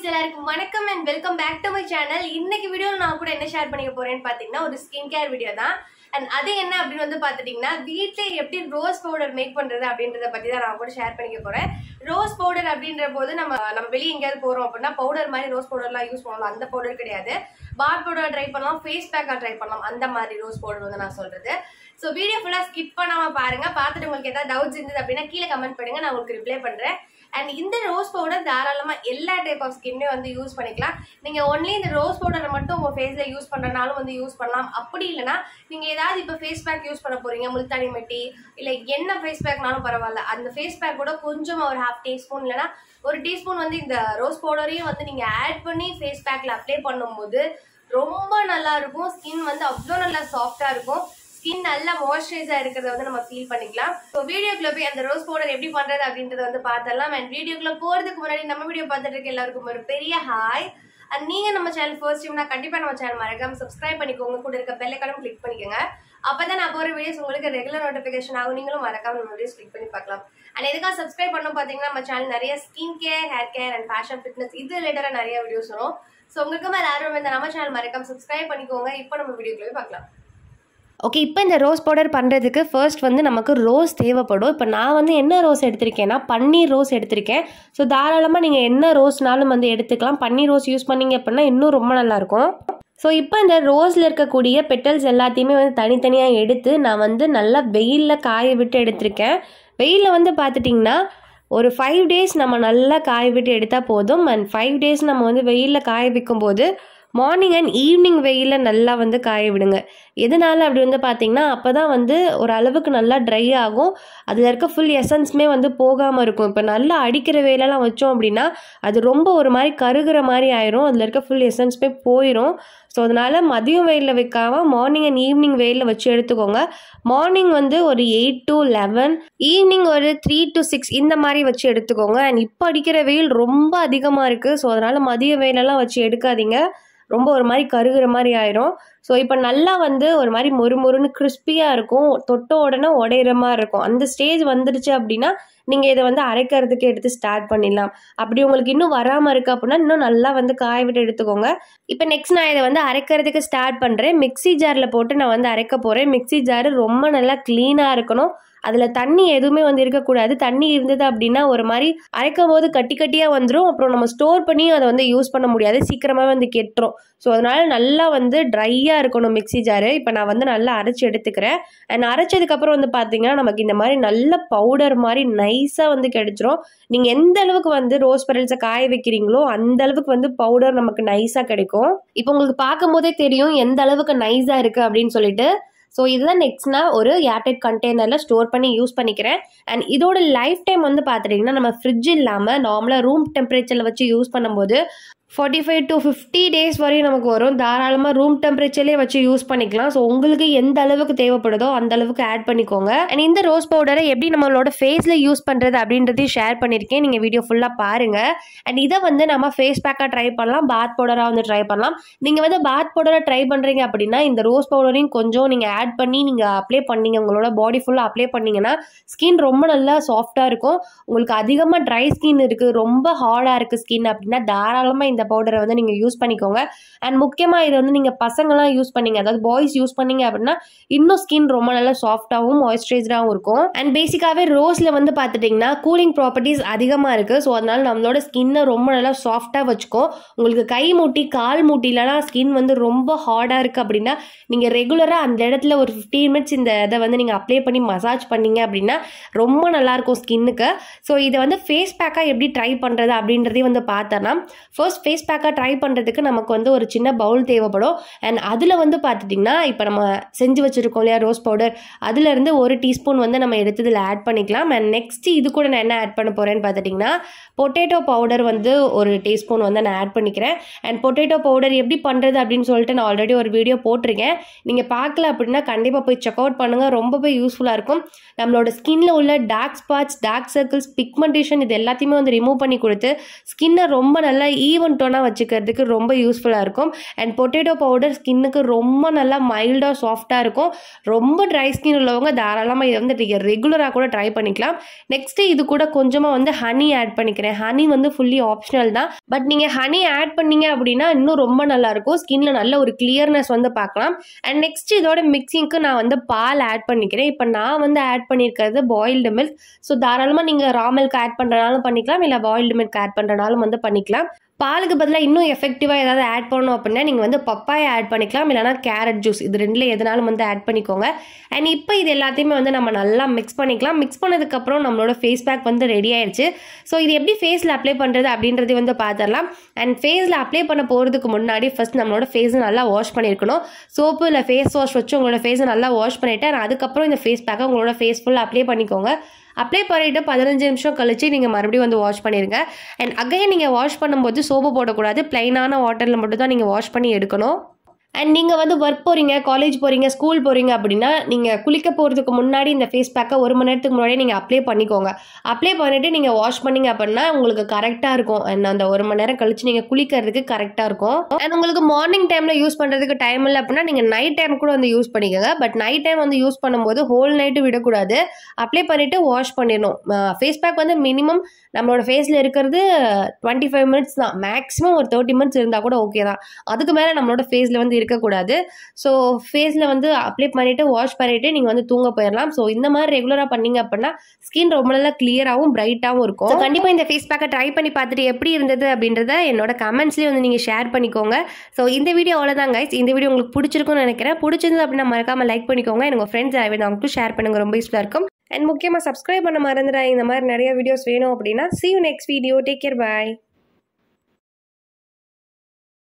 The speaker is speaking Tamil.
குட்டீஸ் எல்லாருக்கும் வணக்கம் and welcome back to my channel இன்னைக்கு வீடியோவில் நான் கூட என்ன ஷேர் பண்ணிக்க போறேன்னு பார்த்தீங்கன்னா ஒரு ஸ்கின் கேர் வீடியோ தான் அண்ட் அது என்ன அப்படின்னு வந்து பார்த்துட்டிங்கன்னா வீட்டில் எப்படி ரோஸ் பவுடர் மேக் பண்ணுறது அப்படின்றத பற்றி தான் நான் கூட ஷேர் பண்ணிக்க போகிறேன் ரோஸ் பவுடர் அப்படின்ற போது நம்ம நம்ம வெளியே எங்கேயாவது போகிறோம் அப்படின்னா பவுடர் மாதிரி ரோஸ் பவுடர்லாம் யூஸ் பண்ணலாம் அந்த பவுடர் கிடையாது பார் பவுடர் ட்ரை பண்ணலாம் ஃபேஸ் பேக்காக ட்ரை பண்ணலாம் அந்த மாதிரி ரோஸ் பவுடர் வந்து நான் சொல்கிறது ஸோ வீடியோ ஃபுல்லாக ஸ்கிப் பண்ணாமல் பாருங்க பார்த்துட்டு உங்களுக்கு ஏதாவது டவுட்ஸ் இருந்தது அப்படின்னா கீழே கமெண்ட் பண்ணுங்க நான் உங்களுக்கு ரிப்ளை பண்ணுறேன் அண்ட் இந்த ரோஸ் பவுடர் தாராளமாக எல்லா டைப் ஆஃப் ஸ்கின்னே வந்து யூஸ் பண்ணிக்கலாம் நீங்கள் ஒன்லி இந்த ரோஸ் பவுடரை மட்டும் உங்கள் ஃபேஸில் யூஸ் பண்ணுறனாலும் வந்து யூஸ் பண்ணலாம் அப்படி இல்லைனா நீங்கள் ஏதாவது இப்போ ஃபேஸ் பேக் யூஸ் பண்ண போகிறீங்க முல்தானி மெட்டி இல்லை என்ன ஃபேஸ் பேக்னாலும் பரவாயில்ல அந்த ஃபேஸ் பேக் கூட கொஞ்சமாக ஒரு ஹாஃப் டீஸ்பூன் இல்லைனா ஒரு டீஸ்பூன் வந்து இந்த ரோஸ் பவுடரையும் வந்து நீங்கள் ஆட் பண்ணி ஃபேஸ் பேக்கில் அப்ளை பண்ணும்போது ரொம்ப நல்லா இருக்கும் ஸ்கின் வந்து அவ்வளோ நல்லா சாஃப்டாக இருக்கும் ஸ்கின் நல்லா மாய்ஸ்சரைஸா இருக்கிறத வந்து நம்ம ஃபீல் பண்ணிக்கலாம் ஸோ வீடியோக்குள்ள போய் அந்த ரோஸ் பவுடர் எப்படி பண்றது அப்படின்றத வந்து பார்த்தலாம் அண்ட் வீடியோக்குள்ள போறதுக்கு முன்னாடி நம்ம வீடியோ பார்த்துட்டு இருக்க எல்லாருக்கும் ஒரு பெரிய ஹாய் அண்ட் நீங்க நம்ம சேனல் ஃபர்ஸ்ட் டைம்னா கண்டிப்பா நம்ம சேனல் மறக்காம சப்ஸ்கிரைப் பண்ணிக்கோங்க கூட இருக்க பெல்லைக்கானும் கிளிக் பண்ணிக்கோங்க அப்பதான் நான் போற வீடியோஸ் உங்களுக்கு ரெகுலர் நோட்டிஃபிகேஷன் ஆகும் நீங்களும் மறக்காம நம்ம வீடியோஸ் கிளிக் பண்ணி பார்க்கலாம் அண்ட் எதுக்காக சப்ஸ்கிரைப் பண்ணணும் பாத்தீங்கன்னா நம்ம சேனல் நிறைய skin care hair care and fashion fitness இது ரிலேட்டடா நிறைய வீடியோஸ் வரும் ஸோ உங்களுக்கு மேலே யாரும் இந்த நம்ம சேனல் மறக்காம சப்ஸ்கிரைப் பண்ணிக்கோங்க இப்போ நம்ம வீடியோக்குள்ள போய் பார்க்கலாம் ஓகே இப்போ இந்த ரோஸ் பவுடர் பண்ணுறதுக்கு ஃபர்ஸ்ட் வந்து நமக்கு ரோஸ் தேவைப்படும் இப்போ நான் வந்து என்ன ரோஸ் எடுத்திருக்கேன்னா பன்னீர் ரோஸ் எடுத்திருக்கேன் ஸோ தாராளமாக நீங்கள் என்ன ரோஸ்னாலும் வந்து எடுத்துக்கலாம் பன்னீர் ரோஸ் யூஸ் பண்ணீங்க அப்படின்னா இன்னும் ரொம்ப நல்லாயிருக்கும் ஸோ இப்போ இந்த ரோஸில் இருக்கக்கூடிய பெட்டல்ஸ் எல்லாத்தையுமே வந்து தனித்தனியாக எடுத்து நான் வந்து நல்லா வெயிலில் காய விட்டு எடுத்திருக்கேன் வெயிலில் வந்து பார்த்துட்டிங்கன்னா ஒரு ஃபைவ் டேஸ் நம்ம நல்லா காய விட்டு எடுத்தால் போதும் அண்ட் ஃபைவ் டேஸ் நம்ம வந்து வெயிலில் காய வைக்கும்போது மார்னிங் அண்ட் ஈவினிங் வெயிலில் நல்லா வந்து காய விடுங்க எதனால அப்படி வந்து பார்த்தீங்கன்னா அப்போ தான் வந்து ஒரு அளவுக்கு நல்லா ட்ரை ஆகும் அதில் இருக்க ஃபுல் எசன்ஸுமே வந்து போகாமல் இருக்கும் இப்போ நல்லா அடிக்கிற வெயிலெல்லாம் வச்சோம் அப்படின்னா அது ரொம்ப ஒரு மாதிரி கருகிற மாதிரி ஆயிரும் அதில் இருக்க ஃபுல் எசன்ஸுமே போயிடும் ஸோ அதனால் மதியம் வெயிலில் வைக்காமல் மார்னிங் அண்ட் ஈவினிங் வெயிலில் வச்சு எடுத்துக்கோங்க மார்னிங் வந்து ஒரு எயிட் டு லெவன் ஈவினிங் ஒரு த்ரீ டு சிக்ஸ் இந்த மாதிரி வச்சு எடுத்துக்கோங்க அண்ட் இப்போ அடிக்கிற வெயில் ரொம்ப அதிகமாக இருக்குது ஸோ அதனால் மதிய வெயிலெல்லாம் வச்சு எடுக்காதீங்க ரொம்ப ஒரு மாதிரி கருகிற மாதிரி ஆயிரும் ஸோ இப்போ நல்லா வந்து ஒரு மாதிரி மொறு மொறுன்னு கிறிஸ்பியாக இருக்கும் தொட்ட உடனே உடையிற மாதிரி இருக்கும் அந்த ஸ்டேஜ் வந்துடுச்சு அப்படின்னா நீங்கள் இதை வந்து அரைக்கிறதுக்கு எடுத்து ஸ்டார்ட் பண்ணிடலாம் அப்படி உங்களுக்கு இன்னும் வராமல் இருக்குது அப்படின்னா இன்னும் நல்லா வந்து காய விட்டு எடுத்துக்கோங்க இப்போ நெக்ஸ்ட் நான் இதை வந்து அரைக்கிறதுக்கு ஸ்டார்ட் பண்ணுறேன் மிக்ஸி ஜாரில் போட்டு நான் வந்து அரைக்க போகிறேன் மிக்ஸி ஜாரு ரொம்ப நல்லா க்ளீனாக இருக்கணும் அதில் தண்ணி எதுவுமே வந்து இருக்கக்கூடாது தண்ணி இருந்தது அப்படின்னா ஒரு மாதிரி அரைக்கும் போது கட்டி கட்டியாக வந்துடும் அப்புறம் நம்ம ஸ்டோர் பண்ணி அதை வந்து யூஸ் பண்ண முடியாது சீக்கிரமாக வந்து கெட்டுரும் ஸோ அதனால் நல்லா வந்து ட்ரையாக இருக்கணும் மிக்ஸி ஜாரு இப்போ நான் வந்து நல்லா அரைச்சி எடுத்துக்கிறேன் அண்ட் அரைச்சதுக்கப்புறம் வந்து பார்த்தீங்கன்னா நமக்கு இந்த மாதிரி நல்ல பவுடர் மாதிரி நைஸாக வந்து கிடைச்சிரும் நீங்கள் எந்த அளவுக்கு வந்து ரோஸ் பெரல்ஸை காய வைக்கிறீங்களோ அந்த அளவுக்கு வந்து பவுடர் நமக்கு நைஸாக கிடைக்கும் இப்போ உங்களுக்கு பார்க்கும்போதே தெரியும் எந்த அளவுக்கு நைஸாக இருக்குது அப்படின்னு சொல்லிட்டு ஸோ இதுதான் நெக்ஸ்ட் நான் ஒரு ஏர்டைட் கண்டெய்னரில் ஸ்டோர் பண்ணி யூஸ் பண்ணிக்கிறேன் அண்ட் இதோட லைஃப் டைம் வந்து பார்த்துட்டிங்கன்னா நம்ம ஃப்ரிட்ஜ் இல்லாமல் நார்மலாக ரூம் டெம்பரேச்சரில் வச்சு யூஸ் பண்ணும்போது forty five to fifty days வரையும் நமக்கு வரும் தாராளமாக ரூம் டெம்பரேச்சர்லேயே வச்சு யூஸ் பண்ணிக்கலாம் ஸோ உங்களுக்கு எந்த அளவுக்கு தேவைப்படுதோ அந்த அளவுக்கு ஆட் பண்ணிக்கோங்க அண்ட் இந்த ரோஸ் பவுடரை எப்படி நம்மளோட ஃபேஸில் யூஸ் பண்ணுறது அப்படின்றதையும் ஷேர் பண்ணியிருக்கேன் நீங்கள் வீடியோ ஃபுல்லாக பாருங்கள் அண்ட் இதை வந்து நம்ம ஃபேஸ் பேக்காக ட்ரை பண்ணலாம் பாத் பவுடராக வந்து ட்ரை பண்ணலாம் நீங்கள் வந்து பாத் பவுடரை ட்ரை பண்ணுறீங்க அப்படின்னா இந்த ரோஸ் பவுடரையும் கொஞ்சம் நீங்கள் ஆட் பண்ணி நீங்கள் அப்ளை பண்ணீங்க உங்களோட பாடி ஃபுல்லாக அப்ளை பண்ணிங்கன்னா ஸ்கின் ரொம்ப நல்லா சாஃப்டாக இருக்கும் உங்களுக்கு அதிகமாக ட்ரை ஸ்கின் இருக்குது ரொம்ப ஹார்டாக இருக்குது ஸ்கின் அப்படின்னா தாராளமாக இந்த பவுடரை வந்து நீங்கள் யூஸ் பண்ணிக்கோங்க அண்ட் முக்கியமாக இதை வந்து நீங்கள் பசங்களாம் யூஸ் பண்ணீங்க அதாவது பாய்ஸ் யூஸ் பண்ணீங்க அப்படின்னா இன்னும் ஸ்கின் ரொம்ப நல்லா சாஃப்டாகவும் மாய்ஸ்சரைஸ்டாகவும் இருக்கும் அண்ட் பேசிக்காகவே ரோஸில் வந்து பார்த்துட்டிங்கன்னா கூலிங் ப்ராப்பர்ட்டிஸ் அதிகமாக இருக்குது ஸோ அதனால் நம்மளோட ஸ்கின்னை ரொம்ப நல்லா சாஃப்டாக வச்சுக்கோ உங்களுக்கு கை மூட்டி கால் மூட்டிலலாம் ஸ்கின் வந்து ரொம்ப ஹார்டாக இருக்குது அப்படின்னா நீங்கள் ரெகுலராக அந்த இடத்துல ஒரு ஃபிஃப்டீன் மினிட்ஸ் இந்த இதை வந்து நீங்கள் அப்ளை பண்ணி மசாஜ் பண்ணீங்க அப்படின்னா ரொம்ப நல்லாயிருக்கும் ஸ்கின்னுக்கு ஸோ இதை வந்து ஃபேஸ் பேக்காக எப்படி ட்ரை பண்ணுறது அப்படின்றதையும் வந்து பார்த்தோன்னா ஃபர்ஸ்ட் ஃபேஸ் பேக்காக ட்ரை பண்ணுறதுக்கு நமக்கு வந்து ஒரு சின்ன பவுல் தேவைப்படும் அண்ட் அதில் வந்து பார்த்துட்டிங்கன்னா இப்போ நம்ம செஞ்சு வச்சுருக்கோம் இல்லையா ரோஸ் பவுடர் அதுலேருந்து ஒரு டீஸ்பூன் வந்து நம்ம எடுத்து இதில் ஆட் பண்ணிக்கலாம் அண்ட் நெக்ஸ்ட் இது கூட நான் என்ன ஆட் பண்ண போகிறேன்னு பார்த்துட்டிங்கன்னா பொட்டேட்டோ பவுடர் வந்து ஒரு டீஸ்பூன் வந்து நான் ஆட் பண்ணிக்கிறேன் அண்ட் பொட்டேட்டோ பவுடர் எப்படி பண்ணுறது அப்படின்னு சொல்லிட்டு நான் ஆல்ரெடி ஒரு வீடியோ போட்டிருக்கேன் நீங்கள் பார்க்கல அப்படின்னா கண்டிப்பாக போய் செக் அவுட் பண்ணுங்கள் ரொம்பவே யூஸ்ஃபுல்லாக இருக்கும் நம்மளோட ஸ்கின்ல உள்ள dark spots dark circles pigmentation இது எல்லாத்தையுமே வந்து ரிமூவ் பண்ணி கொடுத்து ஸ்கின்னை ரொம்ப நல்லா ஈவன் டோனாக வச்சுக்கிறதுக்கு ரொம்ப யூஸ்ஃபுல்லாக இருக்கும் அண்ட் பொட்டேட்டோ பவுடர் ஸ்கின்னுக்கு ரொம்ப நல்லா மைல்டாக சாஃப்டாக இருக்கும் ரொம்ப ட்ரை ஸ்கின் உள்ளவங்க தாராளமாக இதை வந்து நீங்கள் ரெகுலராக கூட ட்ரை பண்ணிக்கலாம் நெக்ஸ்ட்டு இது கூட கொஞ்சமாக வந்து ஹனி ஆட் பண்ணிக்கிறேன் ஹனி வந்து ஃபுல்லி ஆப்ஷனல் தான் பட் நீங்கள் ஹனி ஆட் பண்ணீங்க அப்படின்னா இன்னும் ரொம்ப நல்லாயிருக்கும் ஸ்கின்ல நல்ல ஒரு கிளியர்னஸ் வந்து பார்க்கலாம் அண்ட் நெக்ஸ்ட் இதோட மிக்சிங்க்கு நான் வந்து பால் ஆட் பண்ணிக்கிறேன் இப்போ நான் வந்து ஆட் பண்ணியிருக்கிறது பாயில்டு மில்க் ஸோ தாராளமாக நீங்கள் ரா மில்க் ஆட் பண்ணுறனாலும் பண்ணிக்கலாம் இல்லை பாயில்டு மில்க் ஆட் பண்ணுறனாலும் வந்து பண்ணிக்கலாம் பாலுக்கு பதிலாக இன்னும் எஃபெக்டிவாக ஏதாவது ஆட் பண்ணணும் அப்படின்னா நீங்கள் வந்து பப்பாயை ஆட் பண்ணிக்கலாம் இல்லைனா கேரட் ஜூஸ் இது ரெண்டில் எதனாலும் வந்து ஆட் பண்ணிக்கோங்க அண்ட் இப்போ இது எல்லாத்தையுமே வந்து நம்ம நல்லா மிக்ஸ் பண்ணிக்கலாம் மிக்ஸ் பண்ணதுக்கப்புறம் நம்மளோட ஃபேஸ் பேக் வந்து ரெடி ஆயிடுச்சு ஸோ இது எப்படி ஃபேஸில் அப்ளை பண்ணுறது அப்படின்றதையும் வந்து பார்த்துடலாம் அண்ட் ஃபேஸில் அப்ளை பண்ண போகிறதுக்கு முன்னாடி ஃபஸ்ட் நம்மளோட ஃபேஸை நல்லா வாஷ் பண்ணியிருக்கணும் சோப்பு இல்லை ஃபேஸ் வாஷ் வச்சு உங்களோட ஃபேஸை நல்லா வாஷ் பண்ணிவிட்டு and அதுக்கப்புறம் இந்த ஃபேஸ் பேக்கை உங்களோட ஃபேஸ் ஃபுல்லாக அப்ளை பண்ணிக்கோங்க அப்ளை பண்ணிவிட்டு பதினஞ்சு நிமிஷம் கழிச்சு நீங்கள் மறுபடியும் வந்து வாஷ் பண்ணிடுங்க அண்ட் அகைன் நீங்கள் வாஷ் பண்ணும்போது சோப்பு போடக்கூடாது ப்ளைனான வாட்டரில் மட்டும் தான் நீங்கள் வாஷ் பண்ணி எடுக்கணும் அண்ட் நீங்கள் வந்து ஒர்க் போகிறீங்க காலேஜ் போகிறீங்க ஸ்கூல் போகிறீங்க அப்படின்னா நீங்கள் குளிக்க போகிறதுக்கு முன்னாடி இந்த ஃபேஸ் பேக்கை ஒரு மணி நேரத்துக்கு முன்னாடி நீங்கள் அப்ளை பண்ணிக்கோங்க அப்ளை பண்ணிவிட்டு நீங்கள் வாஷ் பண்ணீங்க அப்படின்னா உங்களுக்கு கரெக்டாக இருக்கும் அண்ட் அந்த ஒரு மணி நேரம் கழிச்சு நீங்கள் குளிக்கிறதுக்கு கரெக்டாக இருக்கும் அண்ட் உங்களுக்கு மார்னிங் டைமில் யூஸ் பண்ணுறதுக்கு டைம் இல்லை அப்படின்னா நீங்கள் நைட் டைம் கூட வந்து யூஸ் பண்ணிக்கோங்க பட் நைட் டைம் வந்து யூஸ் பண்ணும்போது ஹோல் நைட்டு விடக்கூடாது அப்ளை பண்ணிவிட்டு வாஷ் பண்ணிடணும் ஃபேஸ் பேக் வந்து மினிமம் நம்மளோட ஃபேஸில் இருக்கிறது டுவெண்ட்டி ஃபைவ் மினிட்ஸ் தான் மேக்ஸிமம் ஒரு தேர்ட்டி மினிட்ஸ் இருந்தால் கூட ஓகே தான் அதுக்கு மேலே நம்மளோட ஃபேஸில் வந்து இருக்கக்கூடாது ஸோ ஃபேஸில் வந்து அப்ளை பண்ணிவிட்டு வாஷ் பண்ணிவிட்டு நீங்கள் வந்து தூங்க போயிடலாம் ஸோ இந்த மாதிரி ரெகுலராக பண்ணீங்க அப்படின்னா ஸ்கின் ரொம்ப நல்லா கிளியராகவும் பிரைட்டாகவும் இருக்கும் ஸோ கண்டிப்பாக இந்த ஃபேஸ் பேக்கை ட்ரை பண்ணி பார்த்துட்டு எப்படி இருந்தது அப்படின்றத என்னோட கமெண்ட்ஸ்லேயே வந்து நீங்கள் ஷேர் பண்ணிக்கோங்க ஸோ இந்த வீடியோ அவ்வளோதான் கைஸ் இந்த வீடியோ உங்களுக்கு பிடிச்சிருக்கும்னு நினைக்கிறேன் பிடிச்சிருந்து அப்படின்னா மறக்காமல் லைக் பண்ணிக்கோங்க எனக்கு ஃப்ரெண்ட்ஸ் அவங்களுக்கும் ஷேர் பண்ணுங்க ரொம்ப யூஸ்ஃபுல்லாக இருக்கும் அண்ட் முக்கியமாக சப்ஸ்கிரைப் பண்ண மறந்துடா இந்த மாதிரி நிறைய வீடியோஸ் வேணும் அப்படின்னா see you next video take care bye